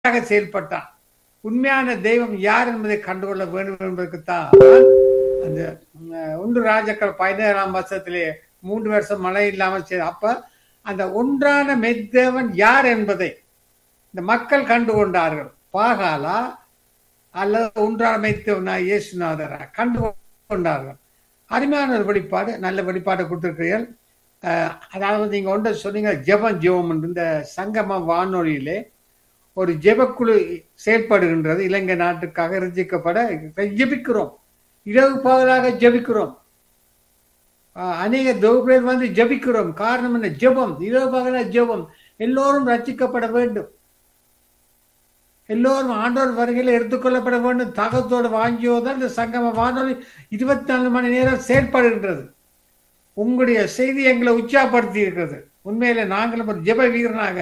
உண்மையாக செயல்பட்டான் உண்மையான தெய்வம் யார் என்பதை கண்டுகொள்ள வேண்டும் என்பதற்குத்தான் அந்த அஹ், ஒன்று ராஜாக்கள் பதினேழாம் வருஷத்திலே மூன்று வருஷம் மழை இல்லாமல் செய்த அப்ப அந்த ஒன்றான மெத்தேவன் யார் என்பதை இந்த மக்கள் கண்டு கொண்டார்கள் பாகாலா அல்லது ஒன்றான மெத்தேவனா இயேசுநாதரா கண்டு கொண்டார்கள் அருமையான ஒரு வெளிப்பாடு நல்ல வெளிப்பாடு கொடுத்திருக்கிறீர்கள் அஹ், அதாவது நீங்க ஒன்றை சொன்னீங்க ஜெபம் ஜெபம் என்று இந்த சங்கம வானொலியிலே ஒரு ஜெபக்குழு செயல்படுகின்றது இலங்கை நாட்டுக்காக ரசிக்கப்பட ஜெபிக்கிறோம் இரவு பகலாக ஜெபிக்கிறோம் ஆஹ் அநேக தேவப்பிரேர் வந்து ஜெபிக்கிறோம் காரணம் என்ன ஜெபம் இரவு பகல ஜெபம் எல்லோரும் ரட்சிக்கப்பட வேண்டும் எல்லோரும் ஆண்டோர் வருகையில் எடுத்துக்கொள்ளப்பட வேண்டும் தகத்தோடு வாங்கியோதான் இந்த சங்கம வானொலி இருபத்தி நாலு மணி நேரம் செயல்படுகின்றது உங்களுடைய செய்தி எங்களை உற்சாகப்படுத்தி இருக்கிறது உண்மையில நாங்களும் ஒரு ஜெப வீரனாக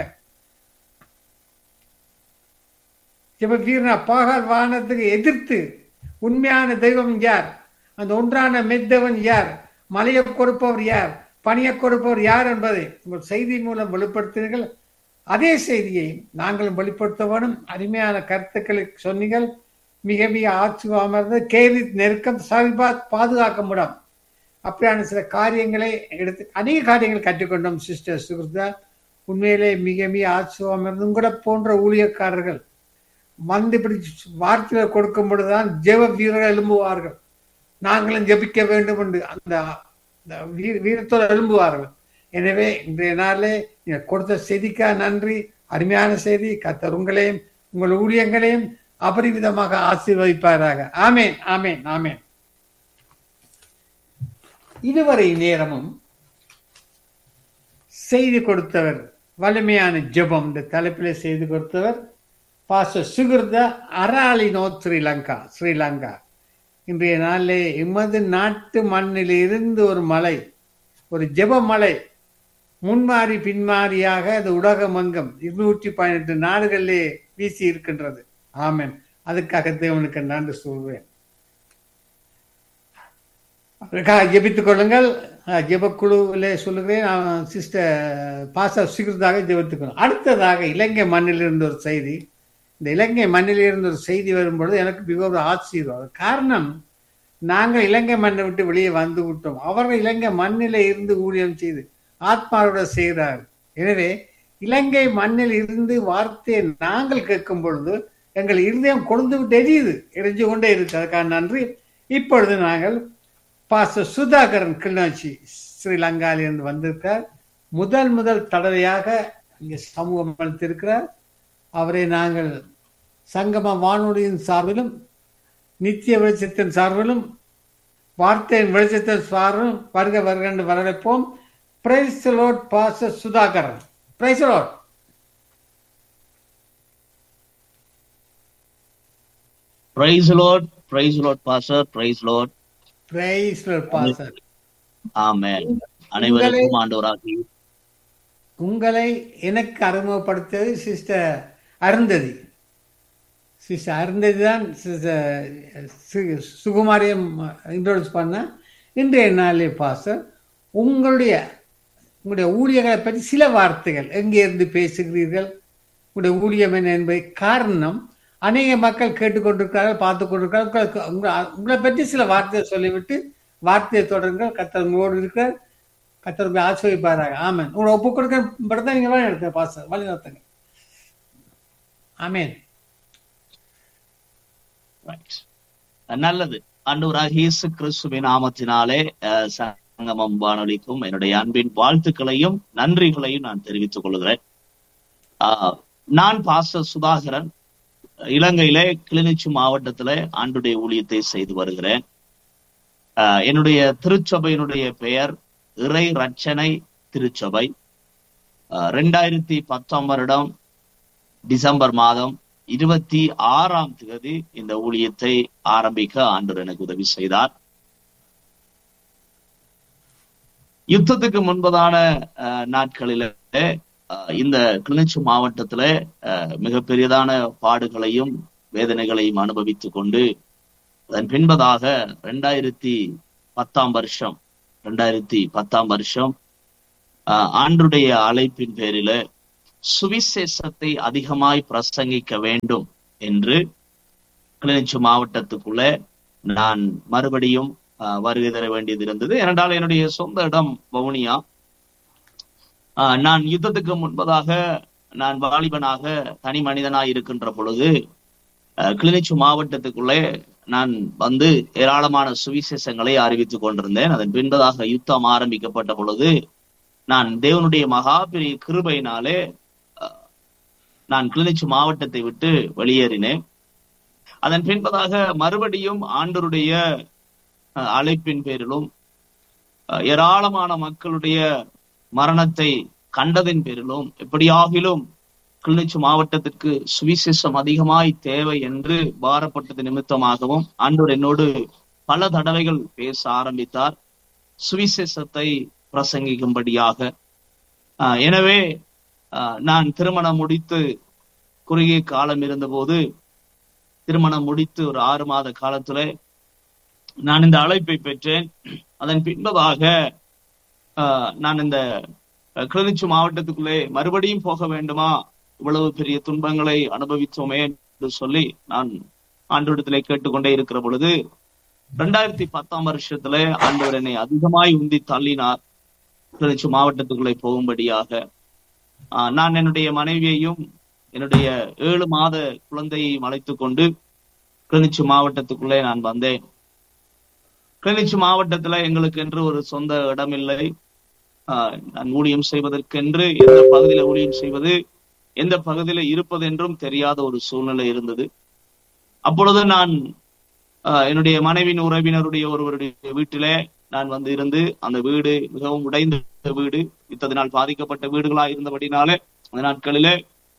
ஜெப வீரனா பாகால் வானத்துக்கு எதிர்த்து உண்மையான தெய்வம் யார் அந்த ஒன்றான மெத்தவன் யார் மலையை கொடுப்பவர் யார் பணியை கொடுப்பவர் யார் என்பதை உங்கள் செய்தி மூலம் வெளிப்படுத்தினீர்கள் அதே செய்தியை நாங்களும் வெளிப்படுத்த வேணும் அருமையான கருத்துக்களை சொன்னீங்கள் மிக மிக ஆட்சிவாம கேள்வி நெருக்கம் சரிபா பாதுகாக்க முடியும் அப்படியான சில காரியங்களை எடுத்து அநேக காரியங்களை கற்றுக்கொண்டோம் சிஸ்டர் சுகிருதா உண்மையிலே மிக மிக ஆட்சிவாம இருந்து உங்களை போன்ற ஊழியக்காரர்கள் வந்து இப்படி வார்த்தைகளை கொடுக்கும் பொழுதுதான் ஜெப வீரர்கள் எழும்புவார்கள் நாங்களும் ஜெபிக்க வேண்டும் என்று அந்த அந்த வீர- வீரத்தோடு எழும்புவார்கள் எனவே இன்றைய நாளிலே நீங்க கொடுத்த செய்திக்கா நன்றி அருமையான செய்தி கத்தர் உங்களையும் உங்கள் ஊழியங்களையும் அபரிவிதமாக ஆசீர்வதிப்பாராக ஆமேன் ஆமேன் ஆமேன் இதுவரை நேரமும் செய்தி கொடுத்தவர் வலிமையான ஜெபம் இந்த தலைப்பிலே செய்து கொடுத்தவர் பாச சுகிருத அராலினோ ஸ்ரீலங்கா ஸ்ரீலங்கா இன்றைய நாளிலே எமது நாட்டு மண்ணில் இருந்து ஒரு மலை ஒரு ஜெப மலை முன்மாறி பின்மாறியாக அது உலகமங்கம் இருநூற்றி பதினெட்டு நாடுகளிலே வீசி இருக்கின்றது ஆமென் அதுக்காக தேவனுக்கு நன்றி சொல்வேன் அதற்காக ஜெபித்துக் கொள்ளுங்கள் அஹ், ஜெபக்குழுவிலே சொல்லுகிறேன் சிஸ்டர் பாச சிகிருதாக ஜெபித்துக் கொள்ளுங்கள் அடுத்ததாக இலங்கை மண்ணில் இருந்த ஒரு செய்தி இந்த இலங்கை மண்ணில் இருந்த ஒரு செய்தி வரும்பொழுது எனக்கு மிக ஒரு ஆச்சரியம் காரணம் நாங்கள் இலங்கை மண்ணை விட்டு வெளியே வந்து விட்டோம் அவர்கள் இலங்கை மண்ணிலே இருந்து ஊழியம் செய்து ஆத்மாவோட செய்கிறார்கள் எனவே இலங்கை மண்ணில் இருந்து வார்த்தையை நாங்கள் கேட்கும் பொழுது எங்கள் இருதயம் கொழுந்து விட்டு எரியுது எரிஞ்சு கொண்டே இருக்கு அதுக்காக நன்றி இப்பொழுது நாங்கள் பாச சுதாகரன் கிளிநொச்சி ஸ்ரீலங்காவிலிருந்து வந்திருக்கார் முதல் முதல் தடவையாக இங்கே சமூகம் அளித்திருக்கிறார் அவரை நாங்கள் சங்கம வானொலியின் சார்பிலும் நித்திய வெளிச்சத்தின் சார்பிலும் வார்த்தையின் வெளிச்சத்தின் சார்பிலும் வருக வருக என்று வரவேற்போம் praise lord pastor Sudhakaran praise lord praise lord praise lord pastor praise lord praise lord pastor amen அனைவருக்கும் ஆண்டவராகி உங்களை எனக்கு அறிமுகப்படுத்தியது சிஸ்டர் அருந்ததி சிஸ்டர் அருந்ததி தான் சிஸ்டர் சு- சுகுமாரியம் இன்ட்ரோடியூஸ் பண்ண இன்றைய நாளிலே பாசர் உங்களுடைய உங்களுடைய ஊழியர்களை பற்றி சில வார்த்தைகள் எங்கே இருந்து பேசுகிறீர்கள் உங்களுடைய ஊழியம் என்ன என்பதை காரணம் அநேக மக்கள் கேட்டுக்கொண்டிருக்கிறார்கள் பார்த்து கொண்டிருக்கிறார்கள் உங்களுக்கு- உங்க- உங்களை பற்றி சில வார்த்தையை சொல்லிவிட்டு வார்த்தையை தொடருங்கள் கத்தர் உங்களோடு இருக்கிறார் கத்தர் உங்களை ஆசிரியப்பாராங்க ஆமேன் உங்களை ஒப்பு கொடுக்க தான் நீங்க வழி நடத்துங்க பாஸ்டர் வழி நடத்துங்க ஆமேன் Right. நல்லது ஆண்டவராக இயேசு கிறிஸ்துவின் நாமத்தினாலே அஹ், சங்கமம் வானொலிக்கும் என்னுடைய அன்பின் வாழ்த்துக்களையும் நன்றிகளையும் நான் தெரிவித்துக் கொள்கிறேன் ஆஹ், நான் பாஸ்டர் சுதாகரன் இலங்கையிலே கிளிநொச்சி மாவட்டத்திலே ஆண்டுடைய ஊழியத்தை செய்து வருகிறேன் ஆஹ், என்னுடைய திருச்சபையினுடைய பெயர் இறை ரட்சனை திருச்சபை ஆஹ், ரெண்டாயிரத்தி பத்தாம் வருடம் டிசம்பர் மாதம் இருபத்தி ஆறாம் தேதி இந்த ஊழியத்தை ஆரம்பிக்க ஆண்டவர் எனக்கு உதவி செய்தார் யுத்தத்துக்கு முன்பதான அஹ், நாட்களிலே அஹ், இந்த கிளிநொச்சி மாவட்டத்தில அஹ், மிகப்பெரியதான பாடுகளையும் வேதனைகளையும் அனுபவித்துக் கொண்டு அதன் பின்பதாக ரெண்டாயிரத்தி பத்தாம் வருஷம் ரெண்டாயிரத்தி பத்தாம் வருஷம் அஹ், ஆண்டுடைய அழைப்பின் பேரில சுவிசேஷத்தை அதிகமாய் பிரசங்கிக்க வேண்டும் என்று கிளிநொச்சி மாவட்டத்துக்குள்ள நான் மறுபடியும் ஆஹ், வருகை தர வேண்டியது இருந்தது ஏனென்றால் என்னுடைய சொந்த இடம் வவுனியா ஆஹ், நான் யுத்தத்துக்கு முன்பதாக நான் வாலிபனாக தனி மனிதனாய் இருக்கின்ற பொழுது ஆஹ், கிளிநொச்சி மாவட்டத்துக்குள்ளே நான் வந்து ஏராளமான சுவிசேஷங்களை அறிவித்துக் கொண்டிருந்தேன் அதன் பின்பதாக யுத்தம் ஆரம்பிக்கப்பட்ட பொழுது நான் தேவனுடைய மகா பெரிய கிருபையினாலே ஆஹ், நான் கிளிநொச்சி மாவட்டத்தை விட்டு வெளியேறினேன் அதன் பின்பதாக மறுபடியும் ஆண்டருடைய அஹ், அழைப்பின் பேரிலும் அஹ், ஏராளமான மக்களுடைய மரணத்தை கண்டதின் பேரிலும் எப்படியாகிலும் கிளிநொச்சி மாவட்டத்திற்கு சுவிசேஷம் அதிகமாய் தேவை என்று பாரப்பட்டது நிமித்தமாகவும் ஆண்டவர் என்னோடு பல தடவைகள் பேச ஆரம்பித்தார் சுவிசேஷத்தை பிரசங்கிக்கும்படியாக ஆஹ், எனவே ஆஹ், நான் திருமணம் முடித்து குறுகிய காலம் இருந்தபோது திருமணம் முடித்து ஒரு ஆறு மாத காலத்துல நான் இந்த அழைப்பை பெற்றேன் அதன் பின்பதாக ஆஹ், நான் இந்த அஹ், கிளிநொச்சி மாவட்டத்துக்குள்ளே மறுபடியும் போக வேண்டுமா இவ்வளவு பெரிய துன்பங்களை அனுபவித்தோமே என்று சொல்லி நான் ஆண்டோடத்திலே கேட்டுக்கொண்டே இருக்கிற பொழுது ரெண்டாயிரத்தி பத்தாம் வருஷத்துல ஆண்டவர் என்னை அதிகமாய் உந்தி தள்ளினார் கிளிநொச்சி மாவட்டத்துக்குள்ளே போகும்படியாக ஆஹ், நான் என்னுடைய மனைவியையும் என்னுடைய ஏழு மாத குழந்தையையும் அழைத்துக் கொண்டு கிளிநொச்சி மாவட்டத்துக்குள்ளே நான் வந்தேன் கிளிநொச்சி மாவட்டத்துல எங்களுக்கு என்று ஒரு சொந்த இடம் இல்லை ஆஹ், நான் ஊழியம் செய்வதற்கென்று எந்த பகுதியில ஊழியம் செய்வது எந்த பகுதியில இருப்பது என்றும் தெரியாத ஒரு சூழ்நிலை இருந்தது அப்பொழுது நான் ஆஹ், என்னுடைய மனைவியின் உறவினருடைய ஒருவருடைய வீட்டிலே நான் வந்து இருந்து அந்த வீடு மிகவும் உடைந்த வீடு யுத்தத்தினால் பாதிக்கப்பட்ட வீடுகளா இருந்தபடினாலே அந்த நாட்களிலே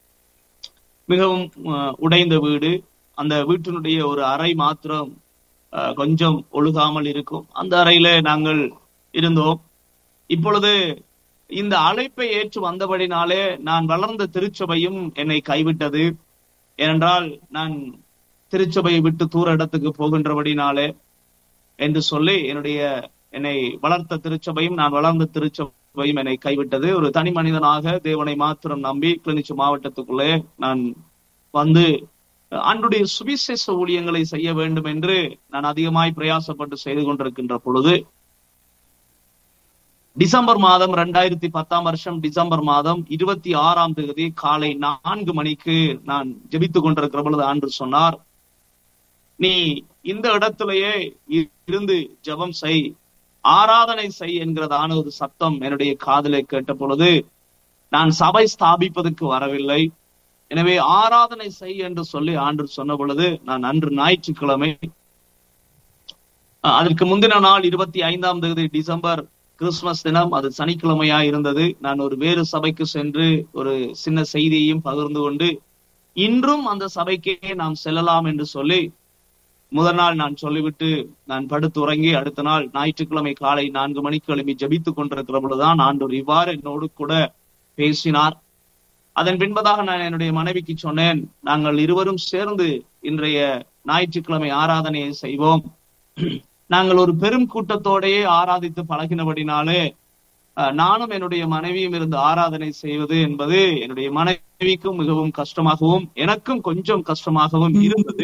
மிகவும் ஆஹ், உடைந்த வீடு அந்த வீட்டினுடைய ஒரு அறை மாத்திரம் ஆஹ், கொஞ்சம் ஒழுகாமல் இருக்கும் அந்த அறையில நாங்கள் இருந்தோம் இப்பொழுது இந்த அழைப்பை ஏற்று வந்தபடினாலே நான் வளர்ந்த திருச்சபையும் என்னை கைவிட்டது ஏனென்றால் நான் திருச்சபையை விட்டு தூர இடத்துக்கு போகின்றபடினாலே என்று சொல்லி என்னுடைய என்னை வளர்த்த திருச்சபையும் நான் வளர்ந்த திருச்சபையும் என்னை கைவிட்டது ஒரு தனி மனிதனாக தேவனை மாத்திரம் நம்பி கிளிநொச்சி மாவட்டத்துக்குள்ளே நான் வந்து அன்றுடைய சுவிசேஷ ஊழியங்களை செய்ய வேண்டும் என்று நான் அதிகமாய் பிரயாசப்பட்டு செய்து கொண்டிருக்கின்ற பொழுது டிசம்பர் மாதம் ரெண்டாயிரத்தி பத்தாம் வருஷம் டிசம்பர் மாதம் இருபத்தி ஆறாம் தேதி காலை நான்கு மணிக்கு நான் ஜெபித்துக் கொண்டிருக்கிற பொழுது ஆண்டு சொன்னார் நீ இந்த இடத்திலேயே இருந்து ஜெபம் செய் ஆராதனை செய் என்கிறதான ஒரு சத்தம் என்னுடைய காதிலே கேட்ட பொழுது நான் சபை ஸ்தாபிப்பதற்கு வரவில்லை எனவே ஆராதனை செய் என்று சொல்லி ஆண்டு சொன்ன பொழுது நான் அன்று ஞாயிற்றுக்கிழமை அஹ், அதற்கு முந்தின நாள் இருபத்தி ஐந்தாம் தேதி டிசம்பர் கிறிஸ்துமஸ் தினம் அது சனிக்கிழமையா இருந்தது நான் ஒரு வேறு சபைக்கு சென்று ஒரு சின்ன செய்தியையும் பகிர்ந்து கொண்டு இன்றும் அந்த சபைக்கே நாம் செல்லலாம் என்று சொல்லி முதல் நாள் நான் சொல்லிவிட்டு நான் படுத்து உறங்கி அடுத்த நாள் ஞாயிற்றுக்கிழமை காலை நான்கு மணிக்கு எழுப்பி ஜெபித்துக் கொண்டிருக்கிற பொழுதுதான் ஆண்டவர் இவ்வாறு என்னோடு கூட பேசினார் அதன் பின்பதாக நான் என்னுடைய மனைவிக்கு சொன்னேன் நாங்கள் இருவரும் சேர்ந்து இன்றைய ஞாயிற்றுக்கிழமை ஆராதனையை செய்வோம் நாங்கள் ஒரு பெரும் கூட்டத்தோடையே ஆராதித்து பழகினபடினாலே அஹ், நானும் என்னுடைய மனைவியும் இருந்து ஆராதனை செய்வது என்பது என்னுடைய மனைவிக்கும் மிகவும் கஷ்டமாகவும் எனக்கும் கொஞ்சம் கஷ்டமாகவும் இருந்தது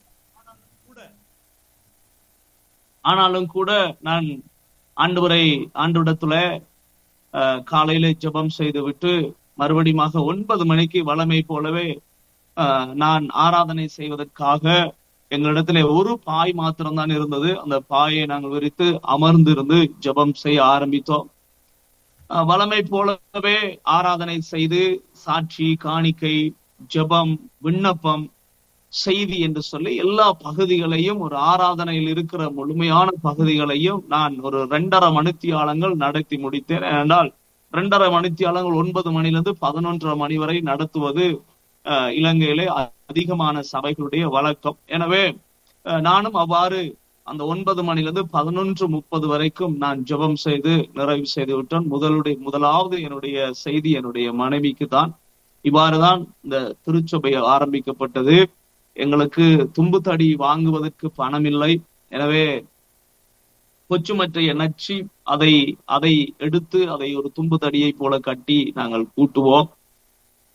ஆனாலும் கூட நான் ஆண்டவரை ஆண்டவிடத்துல அஹ், காலையில ஜெபம் செய்து விட்டு மறுபடியுமாக ஒன்பது மணிக்கு வளமை போலவே அஹ், நான் ஆராதனை செய்வதற்காக எங்களிடத்திலே ஒரு பாய் மாத்திரம்தான் இருந்தது அந்த பாயை நாங்கள் விரித்து அமர்ந்திருந்து ஜெபம் செய்ய ஆரம்பித்தோம் அஹ், வளமை போலவே ஆராதனை செய்து சாட்சி காணிக்கை ஜெபம் விண்ணப்பம் செய்தி என்று சொல்லி எல்லா பகுதிகளையும் ஒரு ஆராதனையில் இருக்கிற முழுமையான பகுதிகளையும் நான் ஒரு ரெண்டரை மணித்தியாலங்கள் நடத்தி முடித்தேன் ஏனென்றால் ரெண்டரை மணித்தியாலங்கள் ஒன்பது மணிலிருந்து பதினொன்றரை மணி வரை நடத்துவது அஹ், இலங்கையிலே அதிகமான சபைகளுடைய வழக்கம் எனவே அஹ், நானும் அவ்வாறு அந்த ஒன்பது மணிலிருந்து பதினொன்று முப்பது வரைக்கும் நான் ஜெபம் செய்து நிறைவு செய்து விட்டேன் முதலுடைய முதலாவது என்னுடைய செய்தி என்னுடைய மனைவிக்கு தான் இவ்வாறுதான் இந்த திருச்சபை ஆரம்பிக்கப்பட்டது எங்களுக்கு தும்பு தடி வாங்குவதற்கு பணம் இல்லை எனவே கொச்சுமற்றைய நச்சு அதை அதை எடுத்து அதை ஒரு தும்பு தடியை போல கட்டி நாங்கள் கூட்டுவோம்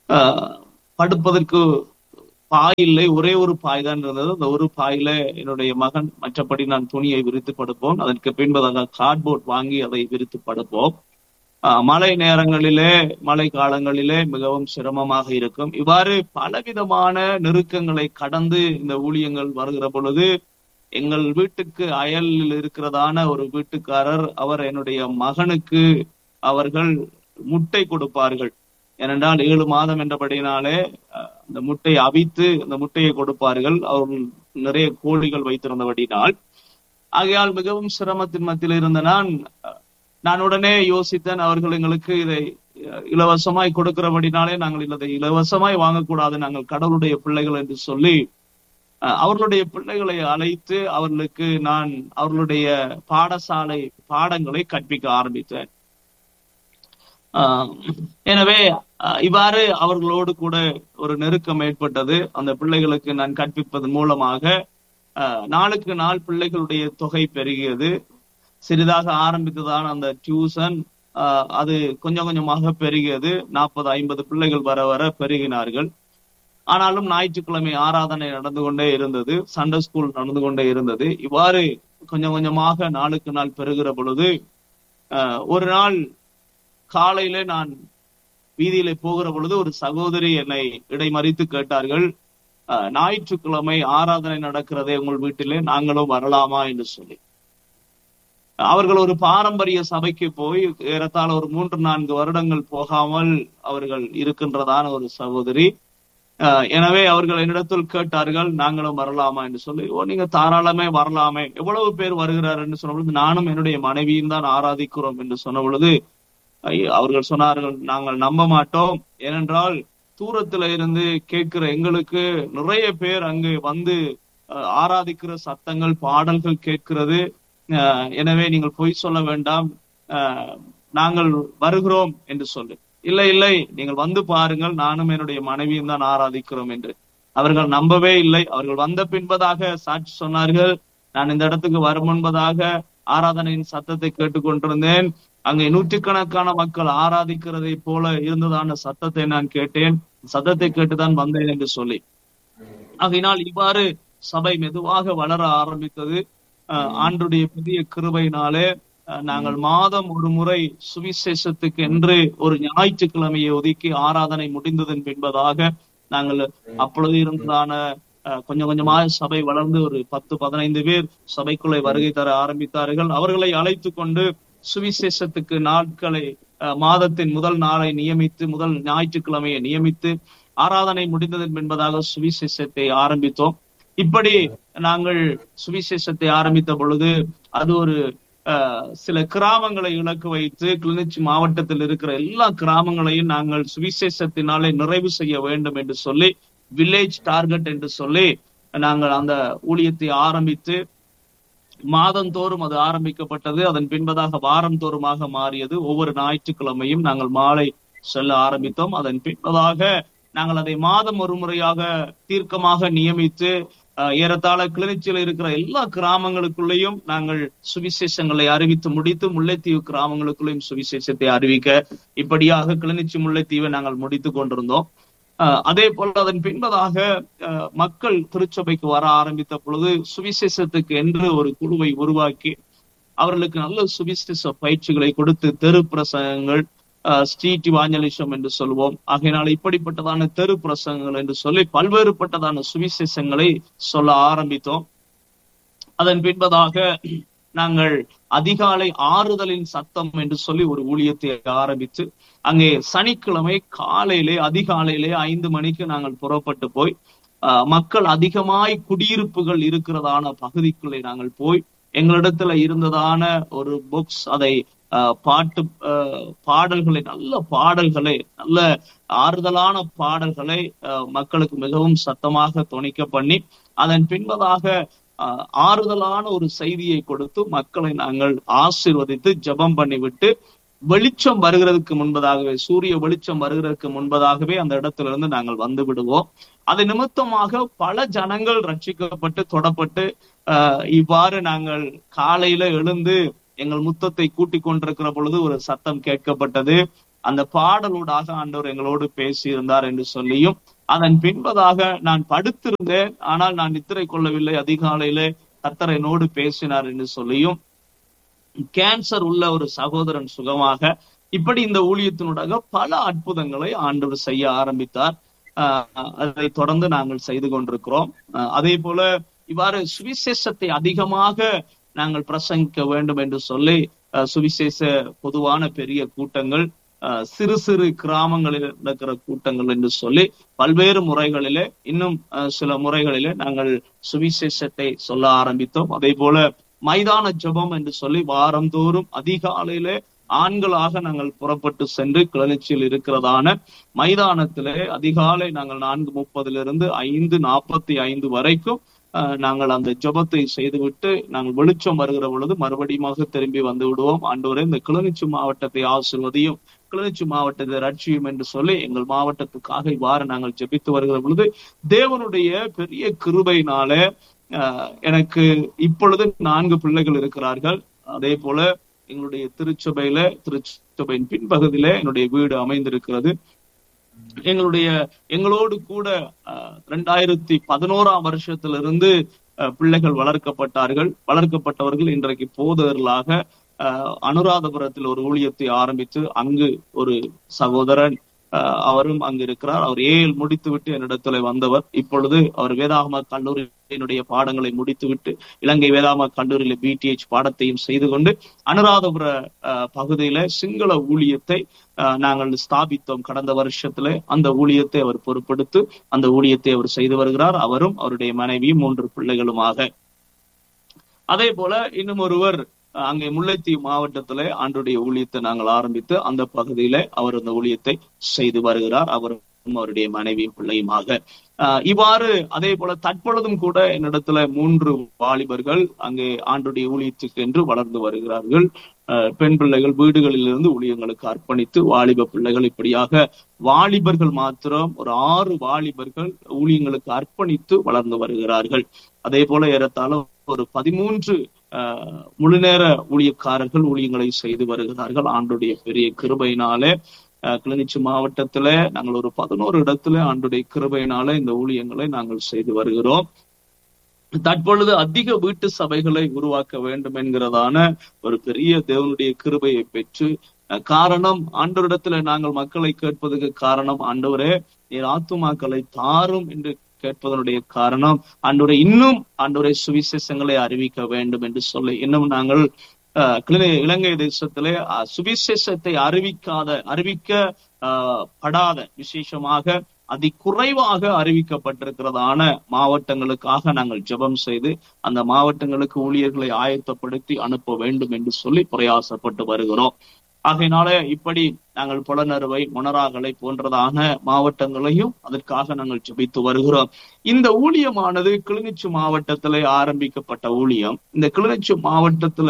ஆஹ் படுப்பதற்கு பாய் இல்லை ஒரே ஒரு பாய் தான் இருந்தது அந்த ஒரு பாயில என்னுடைய மகன் மற்றபடி நான் துணியை விரித்து படுப்போம் அதற்கு பின்பதாக கார்ட்போர்ட் வாங்கி அதை விரித்து படுப்போம் ஆஹ் மழை நேரங்களிலே மழை காலங்களிலே மிகவும் சிரமமாக இருக்கும் இவ்வாறு பலவிதமான நெருக்கங்களை கடந்து இந்த ஊழியங்கள் வருகிற பொழுது எங்கள் வீட்டுக்கு அயலில் இருக்கிறதான ஒரு வீட்டுக்காரர் அவர் என்னுடைய மகனுக்கு அவர்கள் முட்டை கொடுப்பார்கள் ஏனென்றால் ஏழு மாதம் என்றபடினாலே அஹ், அந்த முட்டையை அவித்து அந்த முட்டையை கொடுப்பார்கள் அவர்கள் நிறைய கோழிகள் வைத்திருந்தபடினால் ஆகையால் மிகவும் சிரமத்தின் மத்தியில் இருந்த நான் அஹ், நான் உடனே யோசித்தேன் அவர்கள் எங்களுக்கு இதை அஹ், இலவசமாய் கொடுக்கிறபடினாலே நாங்கள் இதை இலவசமாய் வாங்கக்கூடாது நாங்கள் கடவுளுடைய பிள்ளைகள் என்று சொல்லி அஹ், அவர்களுடைய பிள்ளைகளை அழைத்து அவர்களுக்கு நான் அவர்களுடைய பாடசாலை பாடங்களை கற்பிக்க ஆரம்பித்தேன் ஆஹ் எனவே அஹ், இவ்வாறு அவர்களோடு கூட ஒரு நெருக்கம் ஏற்பட்டது அந்த பிள்ளைகளுக்கு நான் கற்பிப்பதன் மூலமாக அஹ், நாளுக்கு நாள் பிள்ளைகளுடைய தொகை பெருகியது சிறிதாக ஆரம்பித்ததான அந்த டியூசன் ஆஹ், அது கொஞ்சம் கொஞ்சமாக பெருகியது நாற்பது ஐம்பது பிள்ளைகள் வர வர பெருகினார்கள் ஆனாலும் ஞாயிற்றுக்கிழமை ஆராதனை நடந்து கொண்டே இருந்தது சண்டே ஸ்கூல் நடந்து கொண்டே இருந்தது இவ்வாறு கொஞ்சம் கொஞ்சமாக நாளுக்கு நாள் பெருகிற பொழுது ஆஹ், ஒரு நாள் காலையில நான் வீதியில போகிற பொழுது ஒரு சகோதரி என்னை இடைமறித்து கேட்டார்கள் "அஹ், ஞாயிற்றுக்கிழமை ஆராதனை நடக்கிறதே உங்கள் வீட்டிலே நாங்களும் வரலாமா என்று சொல்லி அவர்கள் ஒரு பாரம்பரிய சபைக்கு போய் ஏறத்தாழ ஒரு மூன்று நான்கு வருடங்கள் போகாமல் அவர்கள் இருக்கின்றதான ஒரு சகோதரி அஹ், எனவே அவர்கள் என்னிடத்தில் கேட்டார்கள் நாங்களும் வரலாமா என்று சொல்லி ஓ நீங்க தாராளமே வரலாமே எவ்வளவு பேர் வருகிறார் என்று சொன்ன பொழுது நானும் என்னுடைய மனைவியும் தான் ஆராதிக்கிறோம் என்று சொன்ன பொழுது ஐ- அவர்கள் சொன்னார்கள் நாங்கள் நம்ப மாட்டோம் ஏனென்றால் தூரத்துல இருந்து கேட்கிற எங்களுக்கு நிறைய பேர் அங்கு வந்து அஹ், ஆராதிக்கிற சத்தங்கள் பாடல்கள் கேட்கிறது அஹ், எனவே நீங்கள் பொய் சொல்ல வேண்டாம் அஹ், நாங்கள் வருகிறோம் என்று சொல்லு இல்லை இல்லை நீங்கள் வந்து பாருங்கள் நானும் என்னுடைய மனைவியும் தான் ஆராதிக்கிறோம் என்று அவர்கள் நம்பவே இல்லை அவர்கள் வந்த பின்பதாக சாட்சி சொன்னார்கள் நான் இந்த இடத்துக்கு வரும் முன்பதாக ஆராதனையின் சத்தத்தை கேட்டுக்கொண்டிருந்தேன் அங்கே நூற்றுக்கணக்கான மக்கள் ஆராதிக்கிறதை போல இருந்ததான சத்தத்தை நான் கேட்டேன் சத்தத்தை கேட்டுதான் வந்தேன் என்று சொல்லி ஆகையினால் இவ்வாறு சபை மெதுவாக வளர ஆரம்பித்தது அஹ் ஆண்டுடைய புதிய கிருபையினாலே அஹ் நாங்கள் மாதம் ஒரு முறை சுவிசேஷத்துக்கு என்று ஒரு ஞாயிற்றுக்கிழமையை ஒதுக்கி ஆராதனை முடிந்ததன் பின்பதாக நாங்கள் அப்பொழுது இருந்ததான அஹ், கொஞ்சம் கொஞ்சமாக சபை வளர்ந்து ஒரு பத்து பதினைந்து பேர் சபைக்குள்ளே வருகை தர ஆரம்பித்தார்கள் அவர்களை அழைத்து கொண்டு சுவிசேஷத்துக்கு நாட்களை அஹ், மாதத்தின் முதல் நாளை நியமித்து முதல் ஞாயிற்றுக்கிழமையை நியமித்து ஆராதனை முடிந்ததன் பின்பதாக சுவிசேஷத்தை ஆரம்பித்தோம் இப்படி நாங்கள் சுவிசேஷத்தை ஆரம்பித்த பொழுது அது ஒரு அஹ், சில கிராமங்களை இலக்கு வைத்து கிளிநொச்சி மாவட்டத்தில் இருக்கிற எல்லா கிராமங்களையும் நாங்கள் சுவிசேஷத்தினாலே நிறைவு செய்ய வேண்டும் என்று சொல்லி வில்லேஜ் டார்கெட் என்று சொல்லி நாங்கள் அந்த ஊழியத்தை ஆரம்பித்து மாதந்தோறும் அது ஆரம்பிக்கப்பட்டது அதன் பின்பதாக வாரந்தோறுமாக மாறியது ஒவ்வொரு ஞாயிற்றுக்கிழமையும் நாங்கள் மாலை செல்ல ஆரம்பித்தோம் அதன் பின்பதாக நாங்கள் அதை மாதம் ஒரு முறையாக தீர்க்கமாக நியமித்து அஹ், ஏறத்தாழ கிளிநொச்சியில் இருக்கிற எல்லா கிராமங்களுக்குள்ளேயும் நாங்கள் சுவிசேஷங்களை அறிவித்து முடித்து முல்லைத்தீவு கிராமங்களுக்குள்ளேயும் சுவிசேஷத்தை அறிவிக்க இப்படியாக கிளிநொச்சி முல்லைத்தீவை நாங்கள் முடித்துக் கொண்டிருந்தோம் அஹ், அதே போல அதன் பின்பதாக அஹ், மக்கள் திருச்சபைக்கு வர ஆரம்பித்த பொழுது சுவிசேஷத்துக்கு என்று ஒரு குழுவை உருவாக்கி அவர்களுக்கு நல்ல சுவிசேஷ பயிற்சிகளை கொடுத்து தெரு பிரசங்கங்கள் ஸ்ட்ரீட் இவாஞ்சலிசம் என்று சொல்வோம் ஆகையினால் இப்படிப்பட்டதான தெரு பிரசங்கங்கள் என்று சொல்லி பல்வேறுபட்டதான சுவிசேஷங்களை சொல்ல ஆரம்பித்தோம் அதன் பின்பதாக நாங்கள் அதிகாலை ஆறுதலின் சத்தம் என்று சொல்லி ஒரு ஊழியத்தை ஆரம்பித்து அங்கே சனிக்கிழமை காலையிலே அதிகாலையிலே ஐந்து மணிக்கு நாங்கள் புறப்பட்டு போய் அஹ், மக்கள் அதிகமாய் குடியிருப்புகள் இருக்கிறதான பகுதிக்குள்ளே நாங்கள் போய் எங்களிடத்துல இருந்ததான ஒரு புக்ஸ் அதை அஹ், பாட்டு அஹ், பாடல்களை நல்ல பாடல்களை நல்ல ஆறுதலான பாடல்களை அஹ், மக்களுக்கு மிகவும் சத்தமாக தொனிக்க பண்ணி அதன் பின்பதாக அஹ், ஆறுதலான ஒரு செய்தியை கொடுத்து மக்களை நாங்கள் ஆசீர்வதித்து ஜெபம் பண்ணிவிட்டு வெளிச்சம் வருகிறதுக்கு முன்பதாகவே சூரிய வெளிச்சம் வருகிறதுக்கு முன்பதாகவே அந்த இடத்துல இருந்து நாங்கள் வந்து விடுவோம் அது நிமித்தமாக பல ஜனங்கள் ரட்சிக்கப்பட்டு தொடப்பட்டு ஆஹ் இவ்வாறு நாங்கள் காலையில எழுந்து எங்கள் முத்தத்தை கூட்டிக் கொண்டிருக்கிற பொழுது ஒரு சத்தம் கேட்கப்பட்டது அந்த பாடலூடாக ஆண்டவர் எங்களோடு பேசி இருந்தார் என்று சொல்லியும் அதன் பின்பதாக நான் படுத்திருந்தேன் ஆனால் நான் நித்திரை கொள்ளவில்லை அதிகாலையிலே கத்தர் என்னோடு பேசினார் என்று சொல்லியும் கேன்சர் உள்ள ஒரு சகோதரன் சுகமாக இப்படி இந்த ஊழியத்தினூடாக பல அற்புதங்களை ஆண்டவர் செய்ய ஆரம்பித்தார் ஆஹ் அதை தொடர்ந்து நாங்கள் செய்து கொண்டிருக்கிறோம் ஆஹ் அதே போல இவ்வாறு சுவிசேஷத்தை அதிகமாக நாங்கள் பிரசங்கிக்க வேண்டும் என்று சொல்லி ஆஹ் சுவிசேஷ பொதுவான பெரிய கூட்டங்கள் ஆஹ் சிறு சிறு கிராமங்களில் நடக்கிற கூட்டங்கள் என்று சொல்லி பல்வேறு முறைகளிலே இன்னும் ஆஹ் சில முறைகளிலே நாங்கள் சுவிசேஷத்தை சொல்ல ஆரம்பித்தோம் அதே போல மைதான ஜெபம் என்று சொல்லி வாரந்தோறும் அதிகாலையிலே ஆண்களாக நாங்கள் புறப்பட்டு சென்று கிளர்ச்சியில் இருக்கிறதான மைதானத்திலே அதிகாலை நாங்கள் நான்கு முப்பதிலிருந்து ஐந்து நாற்பத்தி ஐந்து வரைக்கும் அஹ், நாங்கள் அந்த ஜெபத்தை செய்துவிட்டு நாங்கள் வெளிச்சம் வருகிற பொழுது மறுபடியுமாக திரும்பி வந்து விடுவோம் ஆண்டவரே இந்த கிளிநொச்சி மாவட்டத்தை ஆசிர்வதியும் கிளிநொச்சி மாவட்டத்தை ரட்சியும் என்று சொல்லி எங்கள் மாவட்டத்துக்காக இவ்வாறு நாங்கள் ஜெபித்து வருகிற பொழுது தேவனுடைய பெரிய கிருபையினாலே அஹ், எனக்கு இப்பொழுது நான்கு பிள்ளைகள் இருக்கிறார்கள் அதே போல எங்களுடைய திருச்சபையில திருச்சபையின் பின்பகுதியில என்னுடைய வீடு அமைந்திருக்கிறது எங்களுடைய எங்களோடு கூட அஹ், ரெண்டாயிரத்தி பதினோராம் வருஷத்திலிருந்து அஹ், பிள்ளைகள் வளர்க்கப்பட்டார்கள் வளர்க்கப்பட்டவர்கள் இன்றைக்கு போதகர்களாக அஹ், அனுராதபுரத்தில் ஒரு ஊழியத்தை ஆரம்பித்து அங்கு ஒரு சகோதரன் அஹ், அவரும் அங்கு இருக்கிறார் அவர் ஏஎல் முடித்துவிட்டு என்னிடத்துல வந்தவர் இப்பொழுது அவர் வேதாகம கல்லூரியினுடைய பாடங்களை முடித்துவிட்டு இலங்கை வேதாகம கல்லூரியில பிடிஎச் பாடத்தையும் செய்து கொண்டு அனுராதபுர அஹ், பகுதியில சிங்கள ஊழியத்தை அஹ், நாங்கள் ஸ்தாபித்தோம் கடந்த வருஷத்துல அந்த ஊழியத்தை அவர் பொறுப்பெடுத்து அந்த ஊழியத்தை அவர் செய்து வருகிறார் அவரும் அவருடைய மனைவியும் மூன்று பிள்ளைகளுமாக அதே போல இன்னும் ஒருவர் அஹ், அங்கே முல்லைத்தீவு மாவட்டத்திலே ஆண்டுடைய ஊழியத்தை நாங்கள் ஆரம்பித்து அந்த பகுதியில அவர் அந்த ஊழியத்தை செய்து வருகிறார் அவரும் அவருடைய மனைவியும் பிள்ளையுமாக அஹ், இவ்வாறு அதே போல தற்பொழுதும் கூட என்னிடத்துல மூன்று வாலிபர்கள் அங்கே ஆண்டுடைய ஊழியத்துக்கு என்று வளர்ந்து வருகிறார்கள் அஹ், பெண் பிள்ளைகள் வீடுகளிலிருந்து ஊழியங்களுக்கு அர்ப்பணித்து வாலிப பிள்ளைகள் இப்படியாக வாலிபர்கள் மாத்திரம் ஒரு ஆறு வாலிபர்கள் ஊழியங்களுக்கு அர்ப்பணித்து வளர்ந்து வருகிறார்கள் அதே போல ஏறத்தாழ ஒரு பதிமூன்று அஹ், முழுநேர ஊழியக்காரர்கள் ஊழியங்களை செய்து வருகிறார்கள் ஆண்டுடைய பெரிய கிருபையினாலே அஹ், கிளிநொச்சி மாவட்டத்துல நாங்கள் ஒரு பதினோரு இடத்துல ஆண்டுடைய கிருபையினால இந்த ஊழியங்களை நாங்கள் செய்து வருகிறோம் தற்பொழுது அதிக வீட்டு சபைகளை உருவாக்க வேண்டும் என்கிறதான ஒரு பெரிய தேவனுடைய கிருபையை பெற்று அஹ், காரணம் ஆண்டவரிடத்துல நாங்கள் மக்களை கேட்பதற்கு காரணம் ஆண்டவரே நீர் ஆத்துமாக்களை தாரும் என்று கேட்பதனுடைய காரணம் ஆண்டவரை இன்னும் ஆண்டவரை சுவிசேஷங்களை அறிவிக்க வேண்டும் என்று சொல்லி இன்னும் நாங்கள் அஹ், கிளை- இலங்கை தேசத்திலே அஹ், சுவிசேஷத்தை அறிவிக்காத அறிவிக்க அஹ், படாத விசேஷமாக அதி குறைவாக அறிவிக்கப்பட்டிருக்கிறதான மாவட்டங்களுக்காக நாங்கள் ஜெபம் செய்து அந்த மாவட்டங்களுக்கு ஊழியர்களை ஆயத்தப்படுத்தி அனுப்ப வேண்டும் என்று சொல்லி பிரயாசப்பட்டு வருகிறோம் ஆகையினால இப்படி நாங்கள் புலனறுவை மொனராகலை போன்றதான மாவட்டங்களையும் அதற்காக நாங்கள் ஜெபித்து வருகிறோம் இந்த ஊழியமானது கிளிநொச்சி மாவட்டத்திலே ஆரம்பிக்கப்பட்ட ஊழியம் இந்த கிளிநொச்சி மாவட்டத்துல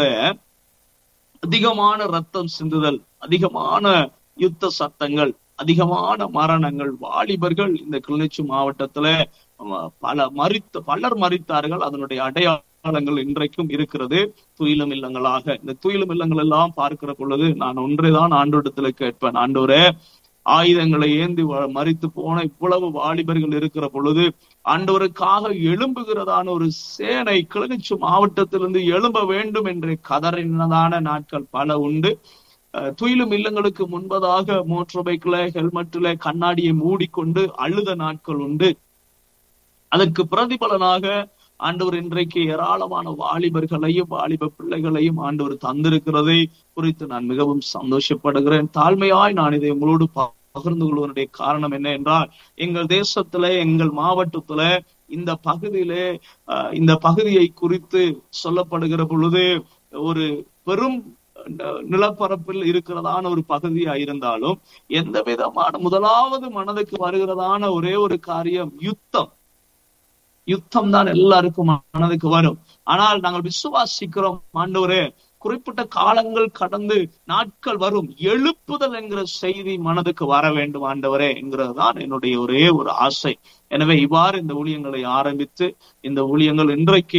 அதிகமான ரத்தம் சிந்துதல் அதிகமான யுத்த சத்தங்கள் அதிகமான மரணங்கள் வாலிபர்கள் இந்த கிளிநொச்சி மாவட்டத்துல அஹ், பல மறித்த பலர் மறித்தார்கள் அதனுடைய அடையாளங்கள் இன்றைக்கும் இருக்கிறது துயிலும் இல்லங்களாக இந்த துயிலும் இல்லங்கள் எல்லாம் பார்க்கிற பொழுது நான் ஒன்றைதான் ஆண்டோடத்துல கேட்பேன் ஆண்டவரே ஆயுதங்களை ஏந்தி வ- மரித்து போன இவ்வளவு வாலிபர்கள் இருக்கிற பொழுது ஆண்டவருக்காக எழும்புகிறதான ஒரு சேனை கிளிநொச்சி மாவட்டத்திலிருந்து எழும்ப வேண்டும் என்று கதறினதான நாட்கள் பல உண்டு அஹ், துயிலும் இல்லங்களுக்கு முன்பதாக மோட்டர் பைக்ல ஹெல்மெட்ல கண்ணாடியை மூடிக்கொண்டு அழுத நாட்கள் உண்டு அதற்கு பிரதிபலனாக ஆண்டவர் இன்றைக்கு ஏராளமான வாலிபர்களையும் வாலிப பிள்ளைகளையும் ஆண்டவர் தந்திருக்கிறதை குறித்து நான் மிகவும் சந்தோஷப்படுகிறேன் தாழ்மையாய் நான் இதை உங்களோடு ப- பகிர்ந்து கொள்வதனுடைய காரணம் என்ன என்றால் எங்கள் தேசத்துல எங்கள் மாவட்டத்துல இந்த பகுதியிலே அஹ், இந்த பகுதியை குறித்து சொல்லப்படுகிற பொழுது ஒரு பெரும் ந- நிலப்பரப்பில் இருக்கிறதான ஒரு பகுதியா இருந்தாலும் எந்த விதமான முதலாவது மனதுக்கு வருகிறதான ஒரே ஒரு காரியம் யுத்தம் யுத்தம் தான் எல்லாருக்கும் மனதுக்கு வரும் ஆனால் நாங்கள் விசுவாசிக்கிறோம் ஆண்டவரே குறிப்பிட்ட காலங்கள் கடந்து நாட்கள் வரும் எழுப்புதல் என்கிற செய்தி மனதுக்கு வர வேண்டும் ஆண்டவரே என்கிறதுதான் என்னுடைய ஒரே ஒரு ஆசை எனவே இவ்வாறு இந்த ஊழியங்களை ஆரம்பித்து இந்த ஊழியங்கள் இன்றைக்கு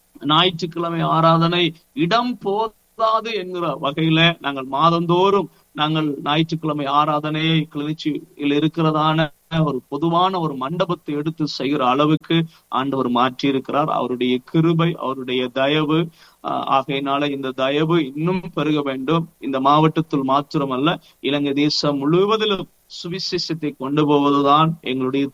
ஞாயிற்றுக்கிழமை ஆராதனை இடம் போதாது என்கிற வகையில நாங்கள் மாதந்தோறும் நாங்கள் ஞாயிற்றுக்கிழமை ஆராதனை கிளிநொச்சியில் இருக்கிறதான ஒரு பொதுவான ஒரு மண்டபத்தை எடுத்து செய்கிற அளவுக்கு ஆண்டவர் மாற்றி இருக்கிறார் அவருடைய கிருபை அவருடைய தயவு ஆஹ் ஆகையினால இந்த தயவு இன்னும் பெருக வேண்டும் இந்த மாவட்டத்தில் மாத்திரமல்ல இலங்கை தேசம் முழுவதிலும் சுவிசேஷத்தை கொண்டு போவதுதான் எங்களுடைய